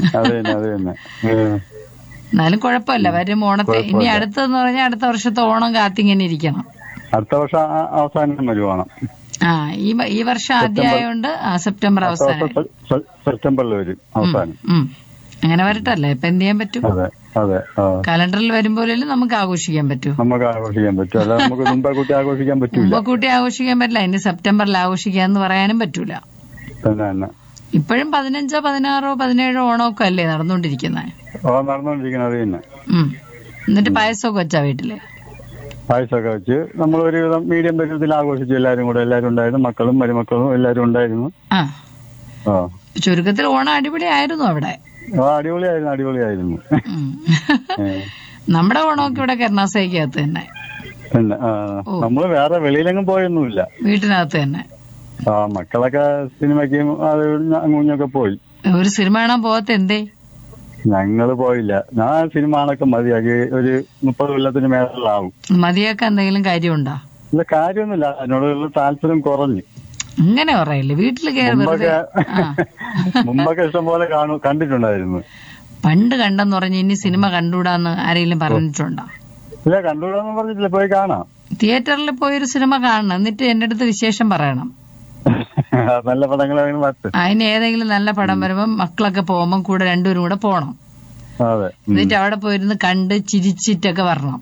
അത് തന്നെ അത് തന്നെ ഉം. എന്നാലും കുഴപ്പമില്ല വരും ഓണത്തെ ഇനി അടുത്തെന്ന് പറഞ്ഞാൽ അടുത്ത വർഷത്തെ ഓണം കാത്തിങ്ങനെ ഇരിക്കണം അടുത്ത വർഷം ആ- അവസാനം വരുവാണ് ആ ഈ വ- ഈ വർഷം ആദ്യമായോണ്ട് ആ സെപ്റ്റംബർ അവസാനം സെപ്റ്റംബറിൽ വരും അവസാനം ഉം. അങ്ങനെ വരട്ടല്ലേ ഇപ്പൊ എന്ത് ചെയ്യാൻ പറ്റും അതെ അതെ ആ കലണ്ടറിൽ വരുമ്പോഴല്ലേ നമുക്ക് ആഘോഷിക്കാൻ പറ്റൂ നമുക്ക് ആഘോഷിക്കാൻ പറ്റും അല്ല നമുക്ക് മുമ്പേ കൂട്ടി ആഘോഷിക്കാൻ പറ്റൂല മുമ്പക്കൂട്ടി ആഘോഷിക്കാൻ പറ്റില്ല ഇനി സെപ്റ്റംബറിൽ ആഘോഷിക്കാന്ന് പറയാനും പറ്റൂല തന്നെ തന്നെ ഇപ്പോഴും പതിനഞ്ചോ പതിനാറോ പതിനേഴോ ഓണമൊക്കെ അല്ലേ നടന്നുകൊണ്ടിരിക്കുന്നത് ഓ നടന്നുകൊണ്ടിരിക്കുന്നത് തന്നെ ഉം എന്നിട്ട് പായസമൊക്കെ വെച്ചാ വീട്ടില് പായസമൊക്കെ വെച്ച് നമ്മൾ ഒരുവിധം മീഡിയം പരുവത്തിൽ ആഘോഷിച്ചു എല്ലാവരും കൂടെ എല്ലാവരും ഉണ്ടായിരുന്നു മക്കളും മരുമക്കളും എല്ലാവരും ഉണ്ടായിരുന്നു ആ ആ ചുരുക്കത്തിൽ ഓണം അടിപൊളിയായിരുന്നു അവിടെ ആ, അടിപൊളിയായിരുന്നു അടിപൊളിയായിരുന്നു ഉം. ഏ, നമ്മുടെ ഓണമൊക്കെ ഇവിടെ കരുണാസയ്ക്കകത്ത് തന്നെ പിന്നെ ആ, നമ്മള് വേറെ വെളിയിലെങ്ങും പോയൊന്നുമില്ല വീട്ടിനകത്ത് തന്നെ ആ മക്കളൊക്കെ സിനിമയ്ക്കും അത് അങ്ങുഞ്ഞൊക്കെ പോയി ഒരു സിനിമ കാണാൻ പോകാത്ത എന്തേ ഞങ്ങള് പോയില്ല ഞാൻ സിനിമ കാണൊക്കെ മതിയാക്കി ഒരു മുപ്പത് കൊല്ലത്തിന് മേളിലാവും മതിയാക്കാൻ എന്തെങ്കിലും കാര്യമുണ്ടോ ഇല്ല കാര്യമൊന്നുമില്ല അതിനോടുള്ള താല്പര്യം കുറഞ്ഞു അങ്ങനെ പറയല്ലേ വീട്ടിൽ കയറി വെറുതെ മുമ്പൊക്കെ ആ മുമ്പൊക്കെ ഇഷ്ടം പോലെ കാണു കണ്ടിട്ടുണ്ടായിരുന്നു പണ്ട് കണ്ടെന്ന് പറഞ്ഞ് ഇനി സിനിമ കണ്ടുകൂടാന്ന് ആരെങ്കിലും പറഞ്ഞിട്ടുണ്ടോ ഇല്ല കണ്ടുകൂടാന്ന് പറഞ്ഞിട്ടില്ല പോയി കാണാം തിയേറ്ററിൽ പോയൊരു സിനിമ കാണണം എന്നിട്ട് എന്റെ അടുത്ത് വിശേഷം പറയണം നല്ല പടങ്ങളാണ് വത്ത് അതിന് ഏതെങ്കിലും നല്ല പടം വരുമ്പം മക്കളൊക്കെ പോകുമ്പം കൂടെ രണ്ടുപേരും കൂടെ പോണം അതെ ഉം. എന്നിട്ട് അവിടെ പോയിരുന്ന് കണ്ട് ചിരിച്ചിട്ടൊക്കെ വരണം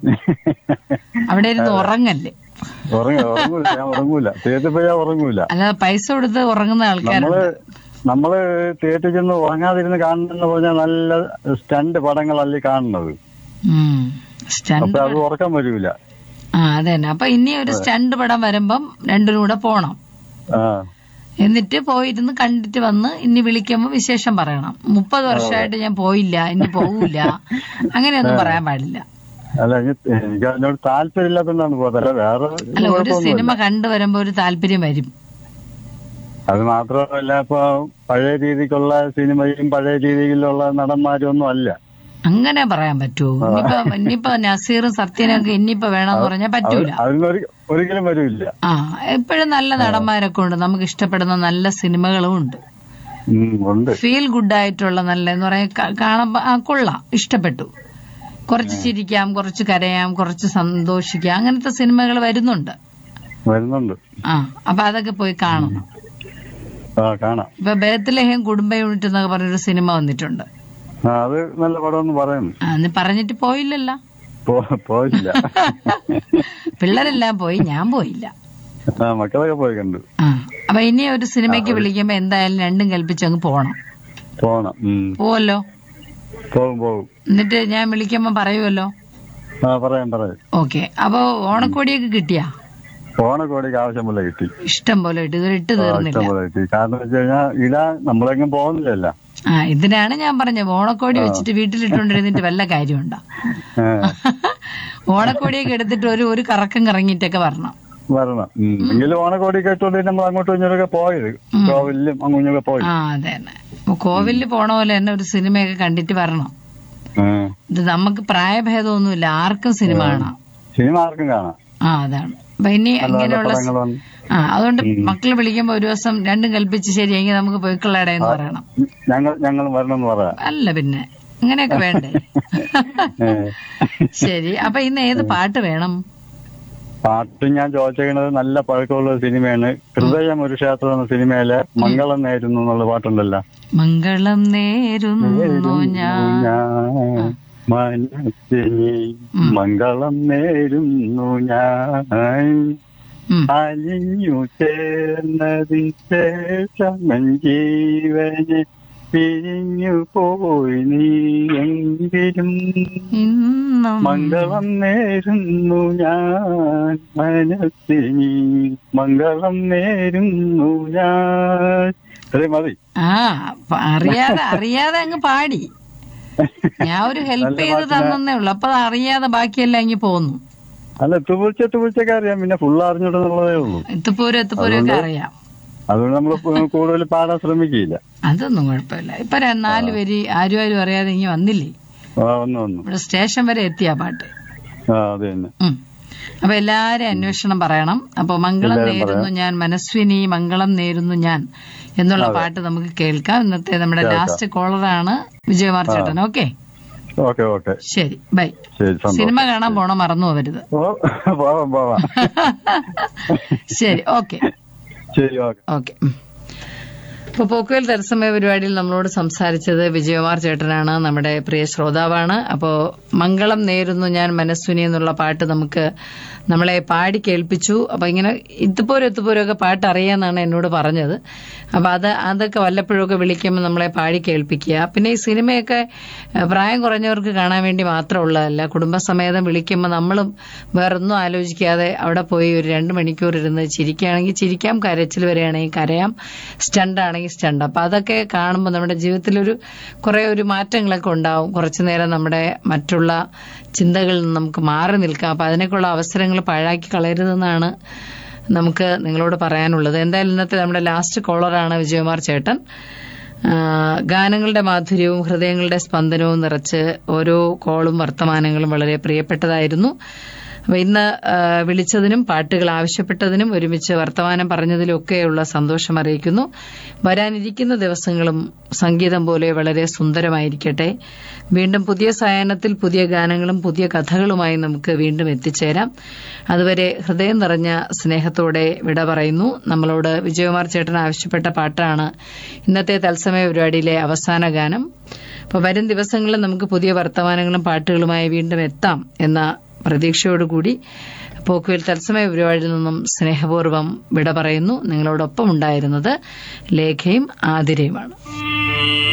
അവിടെ ഇരുന്ന് ഉറങ്ങല്ലേ ഉറങ്ങ ഉറങ്ങൂല ഞാൻ ഉറങ്ങൂല തിയേറ്ററിൽ പോയാൽ ഉറങ്ങൂല അല്ലാതെ പൈസ കൊടുത്ത് ഉറങ്ങുന്ന നമ്മള് ആൾക്കാരുണ്ട് നമ്മള് തിയേറ്ററിൽ ചെന്ന് ഉറങ്ങാതിരുന്ന് കാണുന്നെന്ന് പറഞ്ഞാൽ നല്ല സ്റ്റണ്ട് പടങ്ങളല്ലേ കാണുന്നത് ഉം. സ്റ്റണ്ട് അപ്പൊ അത് ഉറക്കം വരൂല ആ അതന്നെ അപ്പൊ ഇനി ഒരു സ്റ്റണ്ട് പടം വരുമ്പം രണ്ടിനും കൂടെ പോണം ആ എന്നിട്ട് പോയിരുന്ന് കണ്ടിട്ട് വന്ന് ഇനി വിളിക്കുമ്പോ വിശേഷം പറയണം മുപ്പത് വർഷമായിട്ട് ഞാൻ പോയില്ല ഇനി പോകൂല അങ്ങനെയൊന്നും പറയാൻ പാടില്ല അല്ല എനിക്ക് എനിക്ക് അതിനോട് താല്പര്യമില്ലാത്തതുകൊണ്ടാണ് പോകാത്ത അല്ല വേറെ അല്ല ഒരു സിനിമ കണ്ടു വരുമ്പോ ഒരു താല്പര്യം വരും അത് മാത്രമല്ല ഇപ്പൊ പഴയ രീതിക്കുള്ള സിനിമയും പഴയ രീതിയിലുള്ള നടന്മാരും ഒന്നും അല്ല അങ്ങനെ പറയാൻ പറ്റുമോ ഇനിയിപ്പോ ഇനിയിപ്പോ നസീറും സത്യനൊക്കെ ഇനിയിപ്പോ വേണമെന്ന് പറഞ്ഞാൽ പറ്റൂല അതിനൊരു ഒരിക്കലും വരില്ല ആ എപ്പോഴും നല്ല നടന്മാരൊക്കെ ഉണ്ട് നമുക്ക് ഇഷ്ടപ്പെടുന്ന നല്ല സിനിമകളും ഉണ്ട് ഉം, ഉണ്ട് ഫീൽ ഗുഡ് ആയിട്ടുള്ള നല്ല എന്ന് പറയാൻ കാണാൻ ആ, കൊള്ളാം ഇഷ്ടപ്പെട്ടു കുറച്ച് ചിരിക്കാം കുറച്ച് കരയാം കുറച്ച് സന്തോഷിക്കാം അങ്ങനത്തെ സിനിമകൾ വരുന്നുണ്ട് വരുന്നുണ്ട് ആ അപ്പൊ അതൊക്കെ പോയി കാണണം ആ കാണാം ഇപ്പൊ ബേത്തലേഹം കുടുംബ യൂണിറ്റ് എന്നൊക്കെ പറഞ്ഞൊരു സിനിമ വന്നിട്ടുണ്ട് ആ അത് നല്ല പടമെന്ന് പറയുന്നു ആ, അന്ന് പറഞ്ഞിട്ട് പോയില്ലല്ലോ പോ- പോയില്ല പിള്ളേരെല്ലാം പോയി ഞാൻ പോയില്ല ആ മക്കളൊക്കെ പോയി കണ്ടു ആ അപ്പൊ ഇനി ഒരു സിനിമയ്ക്ക് വിളിക്കുമ്പോ എന്തായാലും രണ്ടും കൽപ്പിച്ച് അങ്ങ് പോണം പോണം ഉം. പോവല്ലോ പോകും പോകും എന്നിട്ട് ഞാൻ വിളിക്കുമ്പോ പറയുമല്ലോ ആ പറയാം പറയാം ഓക്കെ അപ്പൊ ഓണക്കോടിയൊക്കെ കിട്ടിയാ ഓണക്കോടിക്ക് ആവശ്യം പോലെ കിട്ടി ഇഷ്ടം പോലെ ഇട്ട് ഇതുവരെ ഇട്ട് ആ, തീർന്നില്ല ഇഷ്ടം പോലെ കിട്ടി കാരണം വെച്ച് കഴിഞ്ഞാൽ ഇടാൻ നമ്മളെങ്ങും പോകുന്നില്ലല്ലോ ആ ഇതിനാണ് ഞാൻ പറഞ്ഞത് ഓണക്കോടി വെച്ചിട്ട് വീട്ടിലിട്ടുകൊണ്ടിരുന്നിട്ട് വല്ല കാര്യമുണ്ടോ ഏ, ഓണക്കോടിയൊക്കെ എടുത്തിട്ട് ഒരു ഒരു കറക്കം കറങ്ങിയിട്ടൊക്കെ വരണം വരണം ഉം. എങ്കിലും ഓണക്കോടി കേട്ടോണ്ട് നമ്മൾ അങ്ങോട്ടും ഇങ്ങോട്ടൊക്കെ പോയത് കോവിലും അങ്ങുഞ്ഞൊക്കെ പോയി ആ അതെ തന്നെ അപ്പൊ കോവിലിൽ പോണ പോലെ തന്നെ ഒരു സിനിമയൊക്കെ കണ്ടിട്ട് വരണം ഏ, ഇത് നമുക്ക് പ്രായഭേദമൊന്നുമില്ല ആർക്കും സിനിമ കാണാം സിനിമ ആർക്കും കാണാം ആ അതാണ് അപ്പൊ ഇനി നല്ല നല്ല അങ്ങനെയുള്ള പടങ്ങൾ വന്ന് ആ അതുകൊണ്ട് മക്കള് വിളിക്കുമ്പോ ഒരു ദിവസം രണ്ടും കൽപ്പിച്ച് ശരിയെങ്കിൽ നമുക്ക് പോയിക്കൊള്ളയുടെ എന്ന് പറയണം ഞങ്ങൾ ഞങ്ങൾ വരണമെന്ന് പറയാം അല്ല പിന്നെ അങ്ങനെയൊക്കെ വേണ്ടേ ഏ. ശരി അപ്പൊ ഇന്ന് ഏത് പാട്ട് വേണം പാട്ട് ഞാൻ ചോദിച്ചത് നല്ല പഴക്കമുള്ള ഒരു സിനിമയാണ് ഹൃദയം ഒരു ക്ഷേത്രം എന്ന സിനിമയിലെ മംഗളം നേരുന്നു എന്നുള്ള പാട്ടുണ്ടല്ലോ മംഗളം നേരുന്നു ഞാൻ ഞാൻ മനസ്സിനി മംഗളം നേരുന്നു ഞാൻ ഉം. അലിഞ്ഞു ചേർന്നതിന് ശേഷം ജീവനെ പിരിഞ്ഞു പോയി നീ എങ്കിലും ഇന്നും മംഗളം നേരുന്നു ഞാൻ മനസ്സിനി മംഗളം നേരുന്നു ഞാൻ അതെ മതി ആ പ- അറിയാതെ അറിയാതെ അങ്ങ് പാടി ഞാൻ ഒരു ഹെൽപ്പ് ചെയ്ത് തന്നേ ഉള്ളു അപ്പൊ അത് അറിയാതെ ബാക്കിയെല്ലാം അങ്ങ് പോന്നു അല്ല തുപൂച്ച തുപൂച്ചൊക്കെ അറിയാം പിന്നെ ഫുൾ അറിഞ്ഞിട്ടെന്നുള്ളതേ ഉള്ളൂ എത്തുപൂരം എത്തുപൂരം ഒക്കെ അറിയാം അതുകൊണ്ട് നമ്മൾ കൂടുതൽ പാടാൻ ശ്രമിക്കില്ല അതൊന്നും കുഴപ്പമില്ല ഇപ്പൊ ര- നാല് പേര് ആരും ആരും അറിയാതെ ഇങ്ങനെ വന്നില്ലേ ആ ഒന്ന് വന്നു ഇവിടെ സ്റ്റേഷൻ വരെ എത്തിയ പാട്ട് ആ അത് തന്നെ ഉം. അപ്പൊ എല്ലാരും അന്വേഷണം പറയണം അപ്പൊ മംഗളം നേരുന്നു ഞാൻ മനസ്വിനി മംഗളം നേരുന്നു ഞാൻ എന്നുള്ള പാട്ട് നമുക്ക് കേൾക്കാം ഇന്നത്തെ നമ്മുടെ ലാസ്റ്റ് കോളറാണ് വിജയകുമാർ ചേട്ടൻ ഓക്കെ ഓക്കെ ഓക്കെ ശരി ബൈ ശരി സന്തോഷം സിനിമ കാണാൻ പോണം മറന്നു പോവരുത് ഓ പോവാം പോവാം ശരി ഓക്കെ ശരി ഓക്കെ ഓക്കെ ഇപ്പൊ പോക്കുവൽ തത്സമയ പരിപാടിയിൽ നമ്മളോട് സംസാരിച്ചത് വിജയകുമാർ ചേട്ടനാണ് നമ്മുടെ പ്രിയ ശ്രോതാവാണ് അപ്പോ മംഗളം നേരുന്നു ഞാൻ മനസ്സുനി എന്നുള്ള പാട്ട് നമുക്ക് നമ്മളെ പാടി കേൾപ്പിച്ചു അപ്പൊ ഇങ്ങനെ ഇത്തുപോരും ഇത്തുപോരും ഒക്കെ പാട്ട് അറിയാന്നാണ് എന്നോട് പറഞ്ഞത് അപ്പൊ അത് അതൊക്കെ വല്ലപ്പോഴൊക്കെ വിളിക്കുമ്പോൾ നമ്മളെ പാടി കേൾപ്പിക്കുക പിന്നെ ഈ സിനിമയൊക്കെ ഏഹ്, പ്രായം കുറഞ്ഞവർക്ക് കാണാൻ വേണ്ടി മാത്രമുള്ളതല്ല കുടുംബസമേതം വിളിക്കുമ്പോൾ നമ്മളും വേറൊന്നും ആലോചിക്കാതെ അവിടെ പോയി ഒരു രണ്ട് മണിക്കൂർ ഇരുന്ന് ചിരിക്കുകയാണെങ്കിൽ ചിരിക്കാം കരച്ചിൽ വരികയാണെങ്കിൽ കരയാം സ്റ്റണ്ട് ആണെങ്കിൽ സ്റ്റണ്ട് അപ്പൊ അതൊക്കെ കാണുമ്പോൾ നമ്മുടെ ജീവിതത്തിലൊരു കുറെ ഒരു മാറ്റങ്ങളൊക്കെ ഉണ്ടാവും കുറച്ചു നേരം നമ്മുടെ മറ്റുള്ള ചിന്തകളിൽ നിന്ന് നമുക്ക് മാറി നിൽക്കാം അപ്പൊ അതിനൊക്കെയുള്ള അവസരങ്ങൾ പാഴാക്കി കളയരുതെന്നാണ് നമുക്ക് നിങ്ങളോട് പറയാനുള്ളത് എന്തായാലും ഇന്നത്തെ നമ്മുടെ ലാസ്റ്റ് കോളറാണ് വിജയകുമാർ ചേട്ടൻ ആ, ഗാനങ്ങളുടെ മാധുര്യവും ഹൃദയങ്ങളുടെ സ്പന്ദനവും നിറച്ച് ഓരോ കോളും വർത്തമാനങ്ങളും വളരെ പ്രിയപ്പെട്ടതായിരുന്നു അപ്പൊ ഇന്ന് ആ, വിളിച്ചതിനും പാട്ടുകൾ ആവശ്യപ്പെട്ടതിനും ഒരുമിച്ച് വർത്തമാനം പറഞ്ഞതിലും ഒക്കെയുള്ള സന്തോഷം അറിയിക്കുന്നു വരാനിരിക്കുന്ന ദിവസങ്ങളും സംഗീതം പോലെ വളരെ സുന്ദരമായിരിക്കട്ടെ വീണ്ടും പുതിയ സായാഹ്നത്തിൽ പുതിയ ഗാനങ്ങളും പുതിയ കഥകളുമായി നമുക്ക് വീണ്ടും എത്തിച്ചേരാം അതുവരെ ഹൃദയം നിറഞ്ഞ സ്നേഹത്തോടെ വിട പറയുന്നു നമ്മളോട് വിജയകുമാർ ചേട്ടൻ ആവശ്യപ്പെട്ട പാട്ടാണ് ഇന്നത്തെ തത്സമയ പരിപാടിയിലെ അവസാന ഗാനം അപ്പോൾ വരും ദിവസങ്ങളിൽ നമുക്ക് പുതിയ വർത്തമാനങ്ങളും പാട്ടുകളുമായി വീണ്ടും എത്താം എന്ന പ്രതീക്ഷയോടുകൂടി പോക്കുവിൽ തത്സമയ പരിപാടിയിൽ നിന്നും സ്നേഹപൂർവ്വം വിട പറയുന്നു നിങ്ങളോടൊപ്പം ഉണ്ടായിരുന്നത് ലേഖയും ആതിരയുമാണ്